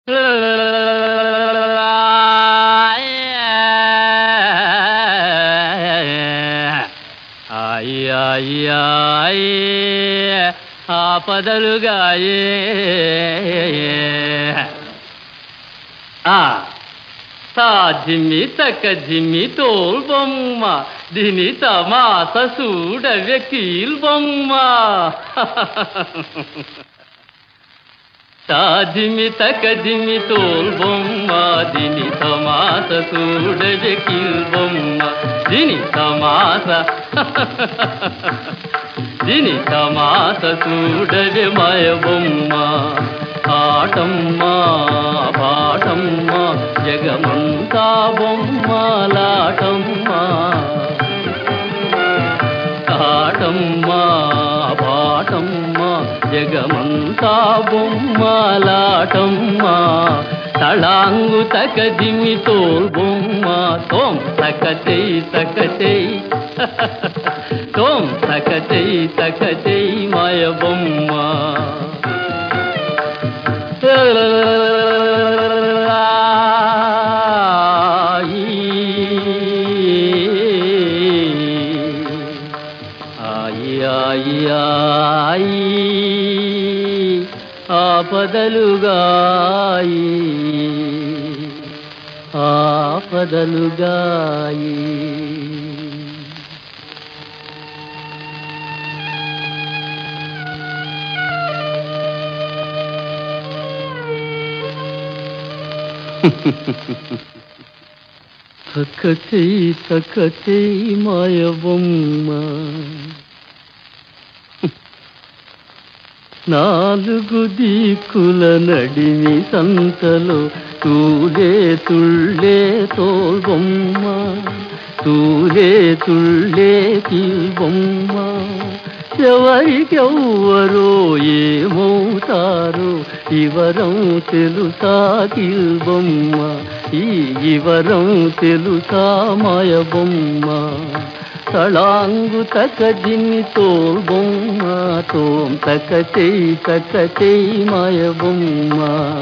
ఆపదలుగాయే ఆ తా జిమ్మి తక్క జిమ్మి తోల్ బొమ్మ దిని తమాస చూడవే కీల్ బొమ్మ తా జిమ్మి తక్క జిమ్మి తోల్ బొమ్మ దిని తమాస చూడవే కీల్ బొమ్మ దిని తమాస దిని తమాస చూడవే మాయ బొమ్మ ఆటమ్మ పాటమ్మ జగమంతా బొమ్మలాటమ్మ ఆటమ్మ పాటమ్మ జగమంతా బొమ్మలాటమ్మ తళాంగు తక దిమి తోల్ బొమ్మ తోం తక చెయ్యి తక చెయ్యి తోం తక చెయ్యి తక చెయ్యి మాయ బొమ్మ ఆయి ఆయి ఆయి ఆపదలుగాయి ఆపదలుగాయి సకచై సకచై మాయ బొమ్మ నాలుగు దిక్కుల నడిమి సంతలో తూలే తుళ్ళే తోల్బొమ్మ తూలే తుళ్ళే బొమ్మ ఎవరికెవ్వరో ఏమవుతారో ఇవరం తెలుసా బొమ్మ ఈ ఇవరం తెలుసా మాయ బొమ్మ తళాంగు తక జిన్ని తోల్ బొమ్మ తోం తక చెయ్యి తక చెయ్యి మాయ బొమ్మ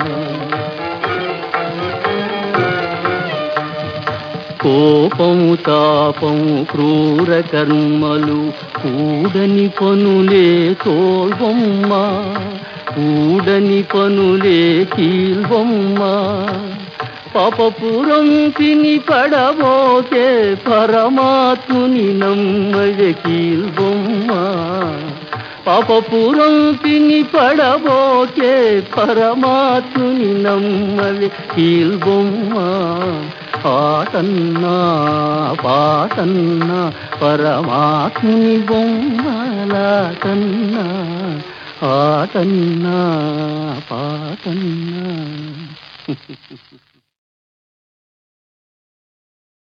కోపము తాపము క్రూర కర్మలు కూడని పనులే తోల్బొమ్మ కూడని పనులే కీల్బొమ్మ పాపపురం తిని పడబోతే పరమాత్ముని నమ్మవే కీల్బొమ్మ పాపపురం తిని పడబోతే పరమాత్ముని నమ్మవే కీల్బొమ్మ పాటన్నా పాటన్నా పరమాత్ముని బొమ్మలాటన్నా ఆటన్నా పాటన్నా